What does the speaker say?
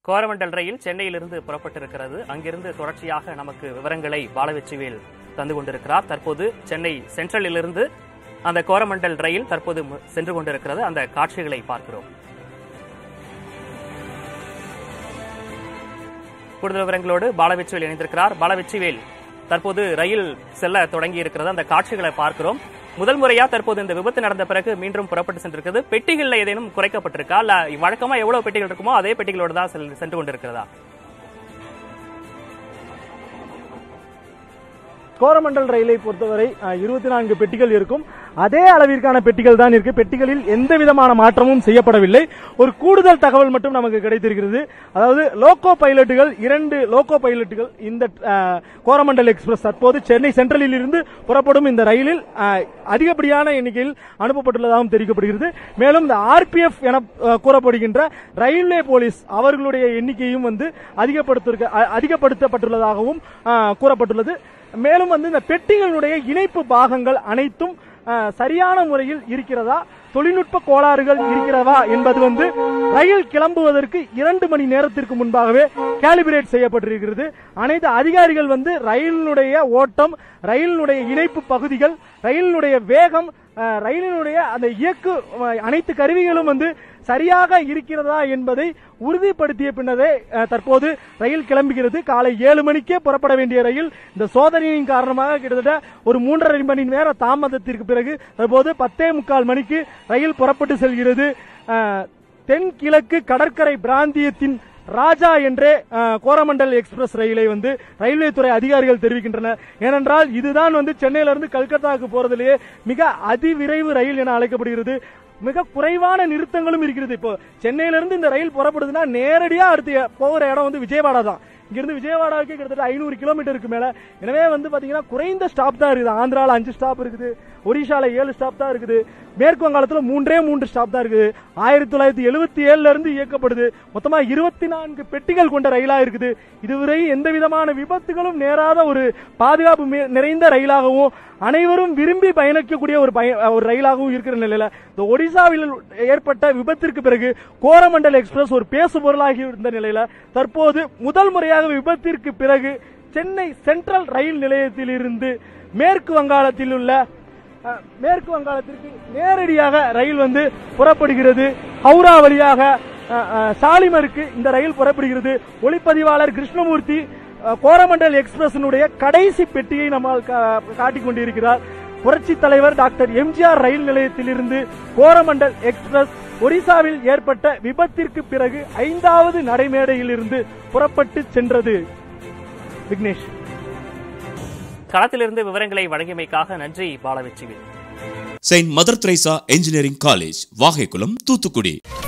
கோரமண்டல் ரயில் சென்னையிலிருந்து புறப்பட்டிருக்கிறது அங்கிருந்து தொடர்ச்சியாக நமக்கு விவரங்களை பாலவெற்றிவேல் தந்து கொண்டிருக்கிறார் தற்போது சென்னை சென்ட்ரலிலிருந்து அந்த கோரமண்டல் ரயில் தற்போது மு- சென்று கொண்டிருக்கிறது அந்த காட்சிகளை பார்க்கிறோம் கூடுதல் விவரங்களோடு பாலவெற்றிவேல் இணைந்திருக்கிறார் பாலவெற்றிவேல் தற்போது ரயில் செல்ல தொடங்கி இருக்கிறது அந்த காட்சிகளை பார்க்கிறோம் முதல் முறையா தற்போது இந்த விபத்து நடந்த பிறகு மீண்டும் புறப்பட்டு சென்றிருக்கிறது பெட்டிகள்ல ஏதேனும் குறைக்கப்பட்டிருக்கா இல்ல வழக்கமா எவ்வளவு பெட்டிகள் இருக்குமோ அதே பெட்டிகளோடு தான் செல்- சென்று கொண்டிருக்கிறதா கோரமண்டல் ரயிலை பொறுத்தவரை இருபத்தி நான்கு பெட்டிகள் இருக்கும் அதே அளவிற்கான பெட்டிகள் தான் இருக்கு பெட்டிகளில் எந்த விதமான மாற்றமும் செய்யப்படவில்லை ஒரு கூடுதல் தகவல் மட்டும் நமக்கு கிடைத்திருக்கிறது அதாவது லோகோ பைலட்டுகள் இரண்டு லோகோ பைலட்டுகள் இந்த அஹ், கோரமண்டல் எக்ஸ்பிரஸ் தற்போது சென்னை சென்ட்ரலில் இருந்து புறப்படும் இந்த ரயிலில் அஹ், அதிகப்படியான எண்ணிக்கையில் அனுப்பப்பட்டுள்ளதாகவும் தெரிவிக்கப்படுகிறது மேலும் இந்த ஆர்பிஎஃப் என அஹ், கூறப்படுகின்ற ரயில்வே போலீஸ் அவர்களுடைய எண்ணிக்கையும் வந்து அதிகப்படுத்த அதிகப்படுத்தப்பட்டுள்ளதாகவும் அஹ், கூறப்பட்டுள்ளது மேலும் வந்து இந்த பெட்டிகளுடைய இணைப்பு பாகங்கள் அனைத்தும் அஹ், சரியான முறையில் இருக்கிறதா தொழில்நுட்ப கோளாறுகள் இருக்கிறதா என்பது வந்து ரயில் கிளம்புவதற்கு இரண்டு மணி நேரத்திற்கு முன்பாகவே கேலிபிரேட் செய்யப்பட்டிருக்கிறது அனைத்து அதிகாரிகள் வந்து ரயிலினுடைய ஓட்டம் ரயிலினுடைய இணைப்பு பகுதிகள் ரயிலினுடைய வேகம் அஹ், ரயிலினுடைய அந்த இயக்கு அஹ், அனைத்து கருவிகளும் வந்து சரியாக இருக்கிறதா என்பதை உறுதிப்படுத்திய பின்னரே அஹ், தற்போது ரயில் கிளம்புகிறது காலை ஏழு மணிக்கே புறப்பட வேண்டிய ரயில் இந்த சோதனையின் காரணமாக கிட்டத்தட்ட ஒரு மூன்றரை மணி நேர தாமதத்திற்கு பிறகு தற்போது பத்தே முக்கால் மணிக்கு ரயில் புறப்பட்டு செல்கிறது அஹ், தென்கிழக்கு கடற்கரை பிராந்தியத்தின் ராஜா என்றே அஹ், கோரமண்டல் எக்ஸ்பிரஸ் ரயிலை வந்து ரயில்வே துறை அதிகாரிகள் தெரிவிக்கின்றனர் ஏனென்றால் இதுதான் வந்து சென்னையிலிருந்து கல்கத்தாவுக்கு போறதிலேயே மிக அதிவிரைவு ரயில் என அழைக்கப்படுகிறது மிக குறைவான நிறுத்தங்களும் இருக்கிறது இப்போ சென்னையிலிருந்து இந்த ரயில் புறப்படுதுன்னா நேரடியா அடுத்து போகிற இடம் வந்து விஜயவாடா தான் இங்கிருந்து விஜயவாடாவுக்கு கிட்டத்தட்ட ஐநூறு கிலோமீட்டருக்கு மேல எனவே வந்து பாத்தீங்கன்னா குறைந்த ஸ்டாப் தான் இருக்குது ஆந்திரால அஞ்சு ஸ்டாப் இருக்குது ஒடிஷால ஏழு ஸ்டாப் தான் இருக்குது மேற்கு வங்காளத்துல மூன்றே மூன்று ஸ்டாப் தான் இருக்குது ஆயிரத்தி தொள்ளாயிரத்தி எழுபத்தி ஏழுல இருந்து இயக்கப்படுது மொத்தமா இருபத்தி நான்கு பெட்டிகள் கொண்ட ரயிலா இருக்குது இதுவரை எந்த விதமான விபத்துகளும் நேராத ஒரு பாதுகாப்பு மே- நிறைந்த ரயிலாகவும் அனைவரும் விரும்பி பயணிக்கக்கூடிய ஒரு பய- ஒரு ரயிலாகவும் இருக்கிற நிலையில இந்த ஒடிசாவில் ஏற்பட்ட விபத்திற்கு பிறகு கோரமண்டல் எக்ஸ்பிரஸ் ஒரு பேசு பொருளாகி இருந்த நிலையில தற்போது முதல் முறையாக விபத்திற்கு பிறகு சென்னை சென்ட்ரல் ரயில் நிலையத்தில் இருந்து மேற்கு வங்காளத்தில் உள்ள அஹ், மேற்கு வங்காளத்திற்கு நேரடியாக ரயில் வந்து புறப்படுகிறது ஹவுரா வழியாக அஹ், அஹ், சாலிமருக்கு இந்த ரயில் புறப்படுகிறது ஒளிப்பதிவாளர் கிருஷ்ணமூர்த்தி அஹ், கோரமண்டல் எக்ஸ்பிரஸினுடைய கடைசி பெட்டியை நம்மால் கா- காட்டிக் கொண்டிருக்கிறார் புரட்சி தலைவர் டாக்டர் எம்ஜிஆர் ரயில் நிலையத்திலிருந்து கோரமண்டல் எக்ஸ்பிரஸ் ஒடிசாவில் ஏற்பட்ட விபத்திற்கு பிறகு ஐந்தாவது நடைமேடையில் இருந்து புறப்பட்டு சென்றது விக்னேஷ் களத்திலிருந்து விவரங்களை வழங்கியமைக்காக நன்றி Balavetrivel saint mother Teresa engineering college Vagaikulam Thoothukudi